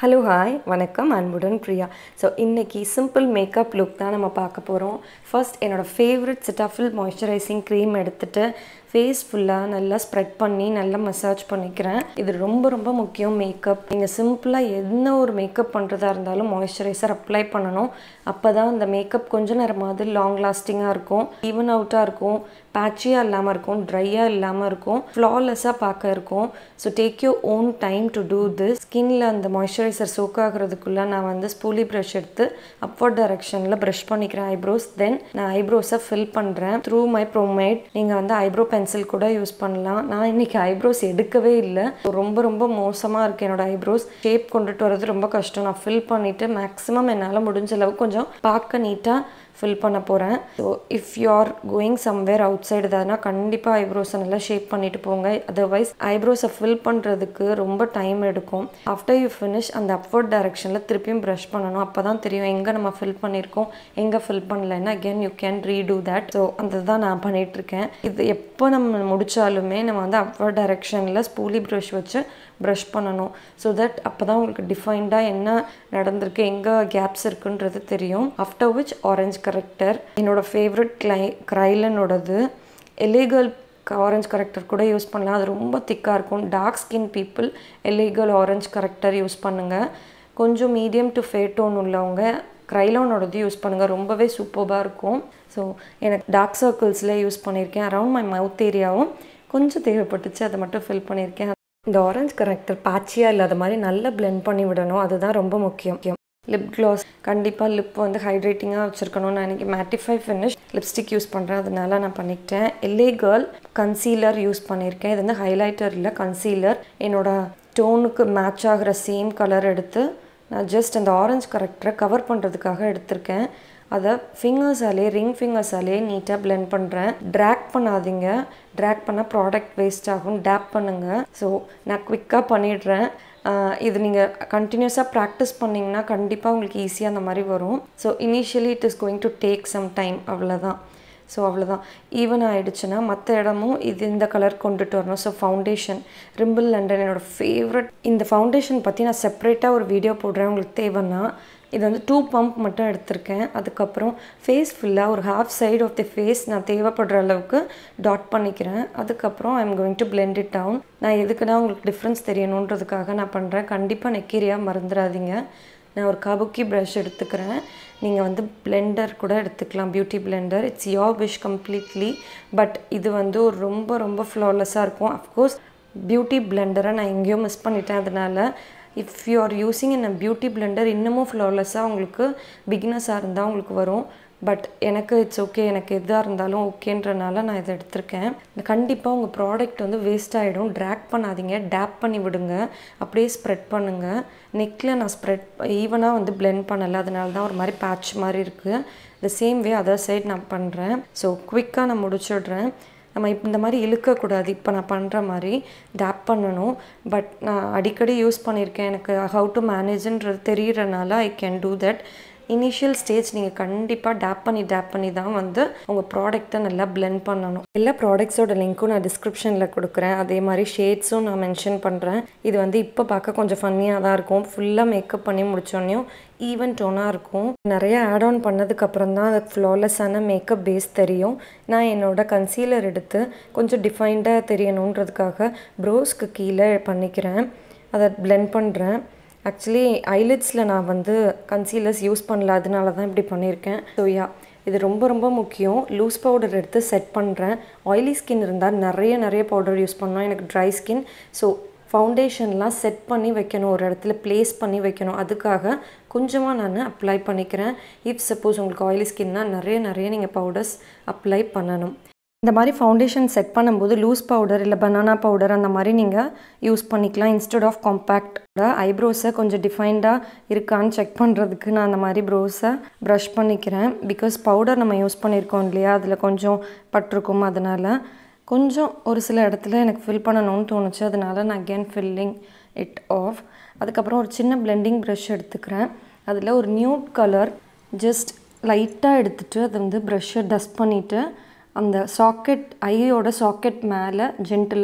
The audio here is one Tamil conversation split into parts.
ஹலோ ஹாய் வணக்கம் அன்புடன் பிரியா ஸோ இன்றைக்கி சிம்பிள் மேக்கப் லுக் தான் நம்ம பார்க்க போகிறோம் ஃபர்ஸ்ட் என்னோடய ஃபேவரட் சிட்டாஃபில் மாய்ஸ்சரைசிங் க்ரீம் எடுத்துகிட்டு ஃபேஸ் ஃபுல்லாக நல்லா ஸ்ப்ரெட் பண்ணி நல்லா மசாஜ் பண்ணிக்கிறேன் இது ரொம்ப ரொம்ப முக்கியம் மேக்கப் நீங்கள் சிம்பிளாக என்ன ஒரு மேக்கப் பண்ணுறதா இருந்தாலும் மாய்ஸ்சரைசர் அப்ளை பண்ணணும் அப்போ தான் அந்த மேக்கப் கொஞ்ச நேரமாவது லாங் லாஸ்டிங்காக இருக்கும் ஈவன் அவுட்டாக இருக்கும் பேட்சியாக இல்லாமல் இருக்கும் ட்ரையாக இல்லாமல் இருக்கும் ஃப்ளாலெஸ்ஸாக பார்க்க இருக்கும் so take you own time to do this ஸ்கின்ல அந்த மாய்ஸ்சரைசர் சோக் ஆகிறதுக்குள்ளே நான் வந்து ஸ்பூலி ப்ரஷ் எடுத்து அப்வர்ட் டைரக்ஷனில் ப்ரஷ் பண்ணிக்கிறேன் ஐப்ரோஸ் தென் நான் ஐப்ரோஸை ஃபில் பண்ணுறேன் த்ரூ மை ப்ரோமேட் நீங்கள் வந்து ஐப்ரோ பென்சில் கூட யூஸ் பண்ணலாம் நான் இன்னைக்கு ஐப்ரோஸ் எடுக்கவே இல்லை ரொம்ப ரொம்ப மோசமாக இருக்குது என்னோட ஐப்ரோஸ் ஷேப் கொண்டுட்டு வரது ரொம்ப கஷ்டம் நான் ஃபில் பண்ணிவிட்டு மேக்ஸிமம் என்னால் முடிஞ்ச அளவு கொஞ்சம் பார்க்க நீட்டாக ஃபில் பண்ண போகிறேன் so if you are going somewhere outside ஏதாவதுனா கண்டிப்பாக ஐப்ரோஸை நல்லா ஷேப் பண்ணிட்டு போங்க அதர்வைஸ் ஐப்ரோஸை ஃபில் பண்ணுறதுக்கு ரொம்ப டைம் எடுக்கும் ஆஃப்டர் யூ ஃபினிஷ் அந்த அப்வர்ட் டைரக்ஷனில் திருப்பியும் ப்ரஷ் பண்ணணும் அப்போ தான் தெரியும் எங்கே நம்ம ஃபில் பண்ணியிருக்கோம் எங்கே ஃபில் பண்ணலைன்னா again you can redo that so அந்த தான் நான் பண்ணிகிட்ருக்கேன் இது எப்போ நம்ம முடித்தாலுமே நம்ம வந்து அப்வர்ட் டைரக்ஷனில் ஸ்பூலி ப்ரஷ் வச்சு ப்ரஷ் பண்ணணும் ஸோ தட் அப்போ தான் உங்களுக்கு டிஃபைன்டாக என்ன நடந்திருக்கு எங்கே கேப்ஸ் இருக்குன்றது தெரியும் ஆஃப்டர் விச் ஆரஞ்ச் கரெக்டர் என்னோடய ஃபேவரட் கிளை க்ரைலனோடது எலிகல் ஆரஞ்ச் கரெக்டர் கூட யூஸ் பண்ணலாம் அது ரொம்ப திக்காக இருக்கும் டார்க் ஸ்கின் பீப்புள் எலிகல் ஆரஞ்ச் கரெக்டர் யூஸ் பண்ணுங்கள் கொஞ்சம் மீடியம் டு ஃபேட் டோன் உள்ளவங்க க்ரைலானோடது யூஸ் பண்ணுங்கள் ரொம்பவே சூப்பராக இருக்கும் ஸோ எனக்கு டார்க் சர்க்கிள்ஸில் யூஸ் பண்ணியிருக்கேன் அரவுண்ட் மை மவுத் ஏரியாவும் கொஞ்சம் தேவைப்பட்டுச்சு அதை மட்டும் ஃபில் பண்ணியிருக்கேன் இந்த ஆரஞ்ச் கரெக்டர் பேட்சியாக இல்லாத மாதிரி நல்லா பிளெண்ட் பண்ணி விடணும் அதுதான் ரொம்ப முக்கியம் லிப் க்ளாஸ் கண்டிப்பாக லிப் வந்து ஹைட்ரேட்டிங்காக வச்சுருக்கணும் நான் இன்றைக்கி மேட்டிஃபை ஃபினிஷ் லிப்ஸ்டிக் யூஸ் பண்ணுறேன் அதனால நான் பண்ணிக்கிட்டேன் எல்ஏ கேர்ள் கன்சீலர் யூஸ் பண்ணியிருக்கேன் இது வந்து ஹைலைட்டர் இல்லை கன்சீலர் என்னோடய டோனுக்கு மேட்ச் ஆகிற சேம் கலர் எடுத்து நான் ஜஸ்ட் அந்த ஆரஞ்ச் கரெக்டரை கவர் பண்ணுறதுக்காக எடுத்திருக்கேன் அதை ஃபிங்கர்ஸாலே ரிங் ஃபிங்கர்ஸாலே நீட்டாக பிளெண்ட் பண்ணுறேன் ட்ராக் பண்ணாதீங்க ட்ராக் பண்ணால் ப்ராடக்ட் வேஸ்ட் ஆகும் டேப் பண்ணுங்கள் ஸோ நான் குவிக்காக பண்ணிடுறேன் இது நீங்கள் கண்டினியூஸாக ப்ராக்டிஸ் பண்ணிங்கன்னா கண்டிப்பாக உங்களுக்கு ஈஸியாக அந்த மாதிரி வரும் so initially it is going to take some time அவ்வளோதான் ஸோ அவ்வளோதான் ஈவன் ஆகிடுச்சுன்னா மற்ற இடமும் இது இந்த கலர் கொண்டுட்டு வரணும் ஸோ ஃபவுண்டேஷன் ரிம்பிள் லண்டன் என்னோடய ஃபேவரட் இந்த ஃபவுண்டேஷன் பற்றி நான் செப்பரேட்டாக ஒரு வீடியோ போடுறேன் உங்களுக்கு தேவைன்னா இது வந்து டூ பம்ப் மட்டும் எடுத்திருக்கேன் அதுக்கப்புறம் ஃபேஸ் ஃபுல்லாக ஒரு half side of the face நான் தேவைப்படுற அளவுக்கு டாட் பண்ணிக்கிறேன் அதுக்கப்புறம் I am going to blend it down நான் எதுக்குன்னா உங்களுக்கு டிஃப்ரென்ஸ் தெரியணுன்றதுக்காக நான் பண்ணுறேன் கண்டிப்பாக நெக்கேரியாக மறந்துடாதீங்க நான் ஒரு கபுக்கி ப்ரஷ் எடுத்துக்கிறேன் நீங்கள் வந்து பிளெண்டர் கூட எடுத்துக்கலாம் beauty blender it's your wish completely but இது வந்து ஒரு ரொம்ப ரொம்ப ஃப்ளாலெஸ்ஸாக இருக்கும் அஃப்கோர்ஸ் பியூட்டி பிளெண்டரை நான் எங்கேயோ மிஸ் பண்ணிட்டேன் அதனால் if you are using in a beauty blender இன்னமும் ஃப்ளாலெஸ்ஸாக உங்களுக்கு பிகினஸாக இருந்தால் உங்களுக்கு வரும் பட் எனக்கு இட்ஸ் ஓகே எனக்கு எதாக இருந்தாலும் ஓகேன்றனால நான் இதை எடுத்திருக்கேன் கண்டிப்பாக உங்கள் ப்ராடக்ட் வந்து வேஸ்ட் ஆகிடும் ட்ராக் பண்ணாதீங்க டேப் பண்ணி விடுங்க அப்படியே ஸ்ப்ரெட் பண்ணுங்கள் நெக்கில் நான் ஸ்ப்ரெட் ஈவனாக வந்து பிளெண்ட் பண்ணலை அதனால தான் ஒரு மாதிரி பேட்ச் மாதிரி இருக்குது the same way other side நான் பண்ணுறேன் ஸோ குவிக்காக நான் முடிச்சிடுறேன் நம்ம இப்போ இந்த மாதிரி இழுக்கக்கூடாது இப்போ நான் பண்ணுற மாதிரி டேப் பண்ணணும் பட் நான் அடிக்கடி யூஸ் பண்ணியிருக்கேன் எனக்கு ஹவு டு மேனேஜ்ன்றது தெரிகிறனால I can do that initial stage நீங்கள் கண்டிப்பாக டேப் பண்ணி டேப் பண்ணி தான் வந்து உங்கள் ப்ராடக்ட்டை நல்லா பிளெண்ட் பண்ணணும் எல்லா ப்ராடக்ட்ஸோட லிங்க்கும் நான் டிஸ்கிரிப்ஷனில் கொடுக்குறேன் அதே மாதிரி ஷேட்ஸும் நான் மென்ஷன் பண்ணுறேன் இது வந்து இப்போ பார்க்க கொஞ்சம் ஃபன்னியாக தான் இருக்கும் ஃபுல்லாக மேக்கப் பண்ணி முடிச்சோடனையும் ஈவன் டோனாக இருக்கும் நிறைய ஆட் ஆன் பண்ணதுக்கப்புறம் தான் அதுக்கு ஃப்ளாலெஸ்ஸான மேக்கப் பேஸ் தெரியும் நான் என்னோடய கன்சீலர் எடுத்து கொஞ்சம் டிஃபைன்டாக தெரியணுன்றதுக்காக ப்ரோஸ்க்கு கீழே பண்ணிக்கிறேன் அதை பிளெண்ட் பண்ணுறேன் ஆக்சுவலி ஐலிட்ஸில் நான் வந்து கன்சீலர்ஸ் யூஸ் பண்ணல அதனால தான் இப்படி பண்ணியிருக்கேன் ஸோ யா இது ரொம்ப ரொம்ப முக்கியம் லூஸ் பவுடர் எடுத்து செட் பண்ணுறேன் ஆயிலி ஸ்கின் இருந்தால் நிறைய நிறைய பவுடர் யூஸ் பண்ணோம் எனக்கு ட்ரை ஸ்கின் ஸோ ஃபவுண்டேஷன்லாம் செட் பண்ணி வைக்கணும் ஒரு இடத்துல ப்ளேஸ் பண்ணி வைக்கணும் அதுக்காக கொஞ்சமாக நான் அப்ளை பண்ணிக்கிறேன் இஃப் சப்போஸ் உங்களுக்கு ஆயிலி ஸ்கின்னா நிறைய நிறைய நீங்கள் பவுடர்ஸ் அப்ளை பண்ணணும் இந்த மாதிரி ஃபவுண்டேஷன் செட் பண்ணும்போது லூஸ் பவுடர் இல்லை பனானா பவுடர் அந்த மாதிரி நீங்கள் யூஸ் பண்ணிக்கலாம் இன்ஸ்டெட் ஆஃப் காம்பேக்ட் ஐப்ரோஸை கொஞ்சம் டிஃபைன்டாக இருக்கான்னு செக் பண்ணுறதுக்கு நான் அந்த மாதிரி ப்ரோஸை ப்ரஷ் பண்ணிக்கிறேன் பிகாஸ் பவுடர் நம்ம யூஸ் பண்ணியிருக்கோம் இல்லையா அதில் கொஞ்சம் பட்டிருக்கும் அதனால் கொஞ்சம் ஒரு சில இடத்துல எனக்கு ஃபில் பண்ணணும்னு தோணுச்சு அதனால் நான் அகேன் ஃபில்லிங் இட் ஆஃப் அதுக்கப்புறம் ஒரு சின்ன பிளெண்டிங் ப்ரஷ் எடுத்துக்கிறேன் அதில் ஒரு நியூட் கலர் ஜஸ்ட் லைட்டாக எடுத்துகிட்டு அதை வந்து ப்ரஷ்ஷை டஸ்ட் பண்ணிவிட்டு அந்த சாக்கெட் ஐயோட சாக்கெட் மேலே ஜென்டிலாக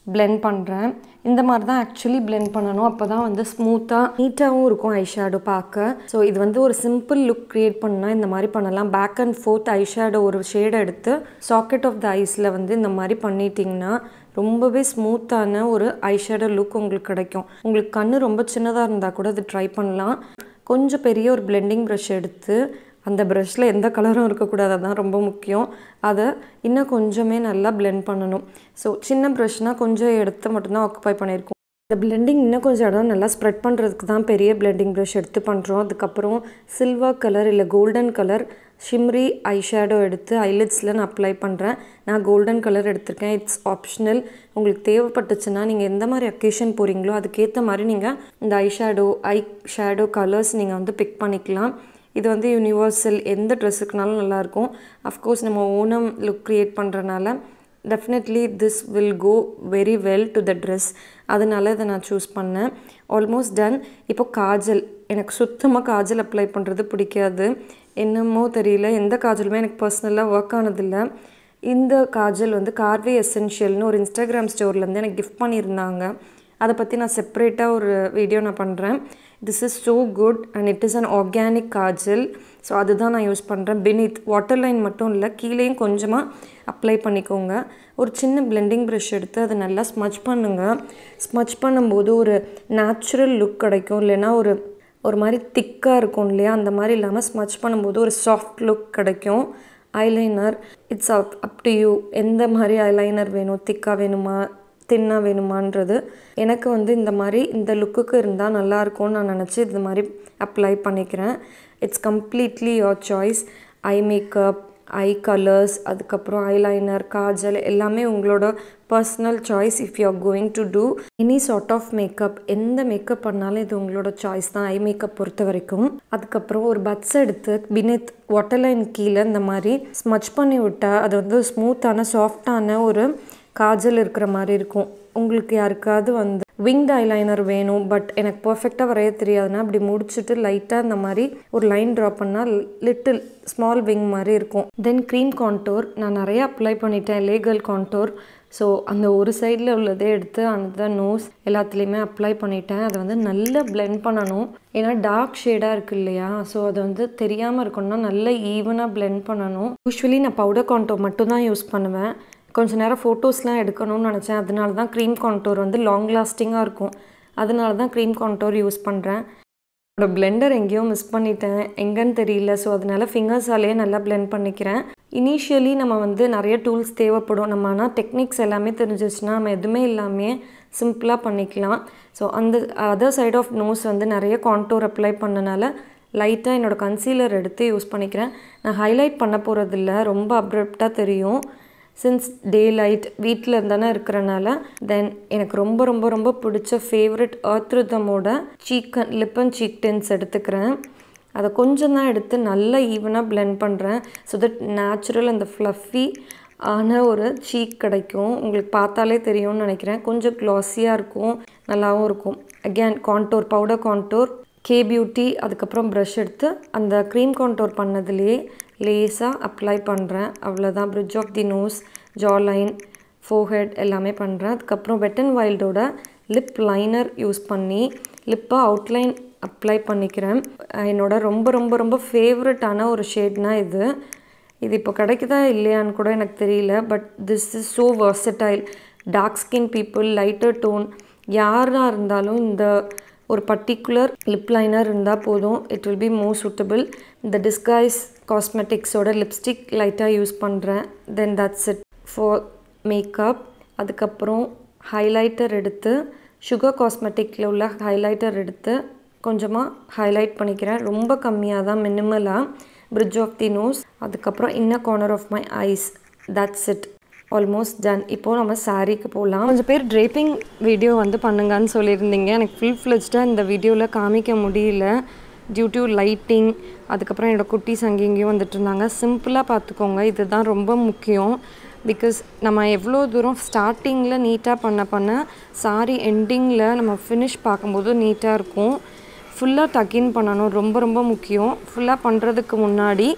blend பண்ணுறேன் இந்த மாதிரி தான் ஆக்சுவலி blend பண்ணணும் அப்போ தான் வந்து ஸ்மூத்தாக நீட்டாகவும் இருக்கும் ஐஷேடோ பார்க்க ஸோ இது வந்து ஒரு சிம்பிள் லுக் க்ரியேட் பண்ணால் இந்த மாதிரி பண்ணலாம் பேக் அண்ட் ஃபோர்த் ஐஷேடோ ஒரு ஷேடை எடுத்து சாக்கெட் ஆஃப் த ஐஸில் வந்து இந்த மாதிரி பண்ணிட்டிங்கன்னா ரொம்பவே ஸ்மூத்தான ஒரு ஐஷேடோ லுக் உங்களுக்கு கிடைக்கும் உங்களுக்கு கண்ணு ரொம்ப சின்னதாக இருந்தால் கூட இது ட்ரை பண்ணலாம் கொஞ்சம் பெரிய ஒரு பிளெண்டிங் ப்ரஷ் எடுத்து அந்த ப்ரஷ்ஷில் எந்த கலரும் இருக்கக்கூடாது அதுதான் ரொம்ப முக்கியம் அதை இன்னும் கொஞ்சமே நல்லா பிளெண்ட் பண்ணணும் ஸோ சின்ன ப்ரஷ்னால் கொஞ்சம் எடுத்து மட்டும்தான் ஆக்குப்பை பண்ணியிருக்கோம் இந்த பிளெண்டிங் இன்னும் கொஞ்சம் இடம் நல்லா ஸ்ப்ரெட் பண்ணுறதுக்கு தான் பெரிய பிளெண்டிங் ப்ரஷ் எடுத்து பண்ணுறோம் அதுக்கப்புறம் சில்வர் கலர் இல்லை golden colour shimmery eye shadow எடுத்து ஐலிட்ஸில் நான் அப்ளை பண்ணுறேன் நான் கோல்டன் கலர் எடுத்திருக்கேன் இட்ஸ் ஆப்ஷனல் உங்களுக்கு தேவைப்பட்டுச்சுன்னா நீங்கள் எந்த மாதிரி அக்கேஷன் போகிறீங்களோ அதுக்கேற்ற மாதிரி நீங்கள் இந்த eye shadow eye shadow colours நீங்கள் வந்து பிக் பண்ணிக்கலாம் இது வந்து யூனிவர்சல் எந்த ட்ரெஸ்ஸுக்குனாலும் நல்லாயிருக்கும் அஃப்கோர்ஸ் நம்ம ஓனம் லுக் க்ரியேட் பண்ணுறனால definitely this will go very well to the dress அதனால இதை நான் சூஸ் பண்ணேன் ஆல்மோஸ்ட் டன் இப்போ காஜல் எனக்கு சுத்தமாக காஜல் அப்ளை பண்ணுறது பிடிக்காது என்னமோ தெரியல எந்த காஜலுமே எனக்கு பர்சனலாக ஒர்க் ஆனதில்லை இந்த காஜல் வந்து கார்வே எசென்ஷியல்னு ஒரு இன்ஸ்டாகிராம் ஸ்டோர்லேருந்து எனக்கு கிஃப்ட் பண்ணியிருந்தாங்க அதை பற்றி நான் செப்பரேட்டாக ஒரு வீடியோ நான் பண்ணுறேன் this is so good and it is an organic kajal so அதுதான் நான் யூஸ் பண்ணுறேன் பினித் வாட்டர் லைன் மட்டும் இல்லை கீழேயும் கொஞ்சமாக அப்ளை பண்ணிக்கோங்க ஒரு சின்ன பிளெண்டிங் ப்ரஷ் எடுத்து அதை நல்லா ஸ்மச் பண்ணுங்கள் ஸ்மச் பண்ணும்போது ஒரு நேச்சுரல் லுக் கிடைக்கும் இல்லைன்னா ஒரு ஒரு மாதிரி திக்காக இருக்கும் இல்லையா அந்த மாதிரி இல்லாமல் ஸ்மச் பண்ணும்போது ஒரு சாஃப்ட் லுக் கிடைக்கும் eyeliner it's up up to you எந்த மாதிரி ஐலைனர் வேணும் திக்காக வேணுமா தின்னாக வேணுமான்றது எனக்கு வந்து இந்த மாதிரி இந்த லுக்குக்கு இருந்தால் நல்லாயிருக்கும்னு நான் நினச்சி இந்த மாதிரி அப்ளை பண்ணிக்கிறேன் it's completely your choice eye makeup eye colours அதுக்கப்புறம் ஐலைனர் காஜல் எல்லாமே உங்களோட personal choice if you are going to do any sort of makeup எந்த மேக்கப் பண்ணாலும் இது உங்களோட சாய்ஸ் தான் ஐ மேக்கப் பொறுத்த வரைக்கும் அதுக்கப்புறம் ஒரு பட்ஸ் எடுத்து பினித் வாட்டர்லைன் கீழே இந்த மாதிரி ஸ்மச் பண்ணி விட்டால் அது வந்து ஸ்மூத்தான சாஃப்டான ஒரு காஜல் இருக்கிற மாதிரி இருக்கும் உங்களுக்கு யாருக்காவது வந்து விங்ட் ஐலைனர் வேணும் பட் எனக்கு பர்ஃபெக்டாக வரைய தெரியாதுன்னா அப்படி முடிச்சுட்டு லைட்டாக இந்த மாதிரி ஒரு லைன் ட்ரா பண்ணால் லிட்டில் ஸ்மால் விங் மாதிரி இருக்கும் தென் க்ரீம் கான்டோர் நான் நிறைய அப்ளை பண்ணிட்டேன் லேகல் கான்டோர் ஸோ அந்த ஒரு சைடில் உள்ளதே எடுத்து அந்த நோஸ் எல்லாத்துலேயுமே அப்ளை பண்ணிட்டேன் அதை வந்து நல்லா பிளெண்ட் பண்ணணும் ஏன்னா டார்க் ஷேடாக இருக்குது இல்லையா ஸோ அது வந்து தெரியாமல் இருக்கணும்னா நல்லா ஈவனாக பிளெண்ட் பண்ணணும் யூஸ்வலி நான் பவுடர் கான்டோர் மட்டும் தான் யூஸ் பண்ணுவேன் கொஞ்சம் நேரம் ஃபோட்டோஸ்லாம் எடுக்கணும்னு நினச்சேன் அதனால தான் க்ரீம் கான்டோர் வந்து லாங் லாஸ்டிங்காக இருக்கும் அதனால தான் க்ரீம் கான்டோர் யூஸ் பண்ணுறேன் என்னோட பிளெண்டர் எங்கேயோ மிஸ் பண்ணிட்டேன் எங்கன்னு தெரியல ஸோ அதனால ஃபிங்கர்ஸாலேயே நல்லா பிளெண்ட் பண்ணிக்கிறேன் இனிஷியலி நம்ம வந்து நிறைய டூல்ஸ் தேவைப்படும் நம்ம ஆனால் டெக்னிக்ஸ் எல்லாமே தெரிஞ்சிச்சுன்னா நம்ம எதுவுமே இல்லாமல் சிம்பிளாக பண்ணிக்கலாம் ஸோ அந்த அதர் சைட் ஆஃப் நோஸ் வந்து நிறைய கான்டோர் அப்ளை பண்ணனால லைட்டாக என்னோடய கன்சீலர் எடுத்து யூஸ் பண்ணிக்கிறேன் நான் ஹைலைட் பண்ண போகிறதில்ல ரொம்ப அப்ரப்டாக தெரியும் சின்ஸ் டே லைட் வீட்டில் இருந்தானே இருக்கிறனால தென் எனக்கு ரொம்ப ரொம்ப ரொம்ப பிடிச்ச ஃபேவரட் அர்த்ருதமோட cheek lip and cheek tints எடுத்துக்கிறேன் அதை கொஞ்சம் தான் எடுத்து நல்லா ஈவனாக பிளெண்ட் பண்ணுறேன் ஸோ தட் நேச்சுரல் அந்த ஃப்ளஃபி ஆன ஒரு சீக் கிடைக்கும் உங்களுக்கு பார்த்தாலே தெரியும்னு நினைக்கிறேன் கொஞ்சம் க்ளாஸியாக இருக்கும் நல்லாவும் இருக்கும் again contour powder contour K beauty அதுக்கப்புறம் ப்ரஷ் எடுத்து அந்த க்ரீம் கான்டோர் பண்ணதுலேயே லேஸாக அப்ளை பண்ணுறேன் அவ்வளோதான் bridge of the nose jaw line forehead எல்லாமே பண்ணுறேன் அதுக்கப்புறம் வெட் அண்ட் வைல்டோட லிப் லைனர் யூஸ் பண்ணி லிப்பை அவுட்லைன் அப்ளை பண்ணிக்கிறேன் என்னோட ரொம்ப ரொம்ப ரொம்ப ஃபேவரட்டான ஒரு ஷேட்னா இது இது இப்போ கிடைக்குதா இல்லையான்னு கூட எனக்கு தெரியல but this is so versatile dark skin people lighter tone யாராக இருந்தாலும் இந்த ஒரு பர்டிகுலர் லிப் லைனர் இருந்தால் போதும் it will be more suitable இந்த டிஸ்கைஸ் காஸ்மெட்டிக்ஸோட லிப்ஸ்டிக் லைட்டாக யூஸ் பண்ணுறேன் then that's it for makeup அதுக்கப்புறம் ஹைலைட்டர் எடுத்து சுகர் காஸ்மெட்டிக்கில் உள்ள ஹைலைட்டர் எடுத்து கொஞ்சமாக ஹைலைட் பண்ணிக்கிறேன் ரொம்ப கம்மியாக தான் மினிமலாக பிரிட்ஜ் ஆஃப் தி நோஸ் அதுக்கப்புறம் inner corner of my eyes that's it almost done இப்போது நம்ம சாரீக்கு போகலாம் கொஞ்சம் பேர் ட்ரேப்பிங் வீடியோ வந்து பண்ணுங்கன்னு சொல்லியிருந்தீங்க எனக்கு ஃபுல் ஃப்ளெஜ்டாக இந்த வீடியோவில் காமிக்க முடியல டியூ டு லைட்டிங் அதுக்கப்புறம் என்னோடய குட்டீஸ் அங்கேயும் இங்கேயும் வந்துட்டு இருந்தாங்க சிம்பிளாக பார்த்துக்கோங்க இதுதான் ரொம்ப முக்கியம் பிகாஸ் நம்ம எவ்வளோ தூரம் ஸ்டார்டிங்கில் நீட்டாக பண்ண பண்ண சாரி எண்டிங்கில் நம்ம ஃபினிஷ் பார்க்கும்போது நீட்டாக இருக்கும் ஃபுல்லாக டக்கின் பண்ணணும் ரொம்ப ரொம்ப முக்கியம் ஃபுல்லாக பண்ணுறதுக்கு முன்னாடி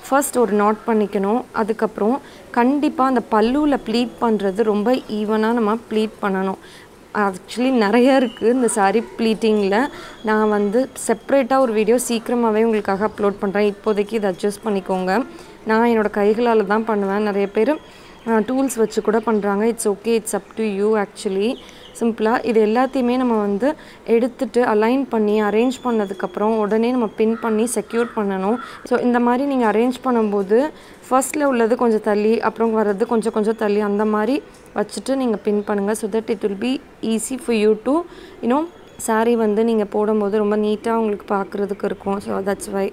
ஃபர்ஸ்ட் ஒரு நாட் பண்ணிக்கணும் அதுக்கப்புறம் கண்டிப்பாக அந்த பல்லுவில் ப்ளீட் பண்ணுறது ரொம்ப ஈவனாக நம்ம ப்ளீட் பண்ணணும் ஆக்சுவலி நிறைய இருக்குது இந்த சாரீ ப்ளீட்டிங்கில் நான் வந்து செப்ரேட்டாக ஒரு வீடியோ சீக்கிரமாகவே உங்களுக்காக அப்லோட் பண்ணுறேன் இப்போதைக்கு இதை அட்ஜஸ்ட் பண்ணிக்கோங்க நான் என்னோடய கைகளால் தான் பண்ணுவேன் நிறைய பேர் டூல்ஸ் வச்சு கூட பண்ணுறாங்க it's okay it's up to you actually சிம்பிளாக இது எல்லாத்தையுமே நம்ம வந்து எடுத்துட்டு அலைன் பண்ணி அரேஞ்ச் பண்ணதுக்கப்புறம் உடனே நம்ம பின் பண்ணி செக்யூர் பண்ணணும் ஸோ இந்த மாதிரி நீங்கள் அரேஞ்ச் பண்ணும்போது ஃபர்ஸ்ட்டில் உள்ளது கொஞ்சம் தள்ளி அப்புறம் வர்றது கொஞ்சம் கொஞ்சம் தள்ளி அந்த மாதிரி வச்சுட்டு நீங்கள் பின் பண்ணுங்கள் so that it will be easy for you to you know sari வந்து நீங்கள் போடும்போது ரொம்ப நீட்டாக உங்களுக்கு பார்க்குறதுக்கு இருக்கும் ஸோ தட்ஸ் வை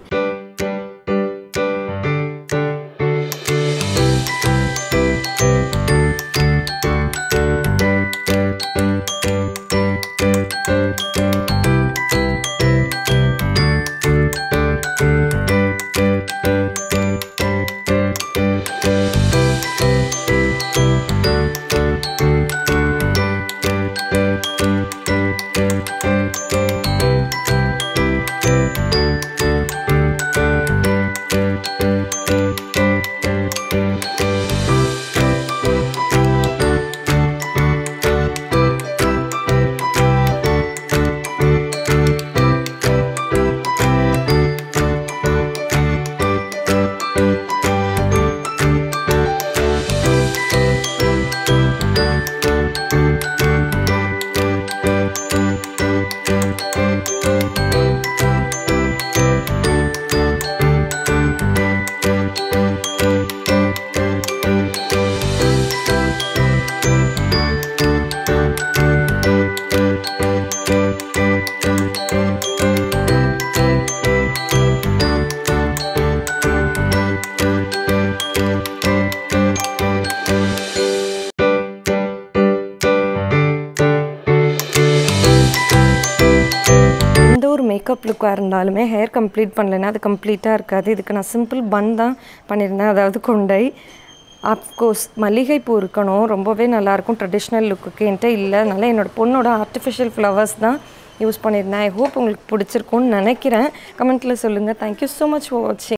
எந்த ஒரு மேக்கப் லுக்காக இருந்தாலுமே ஹேர் கம்ப்ளீட் பண்ணலைன்னா அது கம்ப்ளீட்டாக இருக்காது இதுக்கு நான் சிம்பிள் பன் தான் பண்ணியிருந்தேன் அதாவது கொண்டை அப்கோர்ஸ் மல்லிகைப்பூ இருக்கணும் ரொம்பவே நல்லாயிருக்கும் ட்ரெடிஷ்னல் லுக்குக்கு என்கிட்ட இல்லை அதனால் என்னோடய பொண்ணோட ஆர்டிஃபிஷியல் ஃப்ளவர்ஸ் தான் யூஸ் பண்ணியிருந்தேன் ஐ ஹோப் உங்களுக்கு பிடிச்சிருக்கும்னு நினைக்கிறேன் கமெண்ட்டில் சொல்லுங்கள் தேங்க்யூ ஸோ மச் ஃபார் வாட்சிங்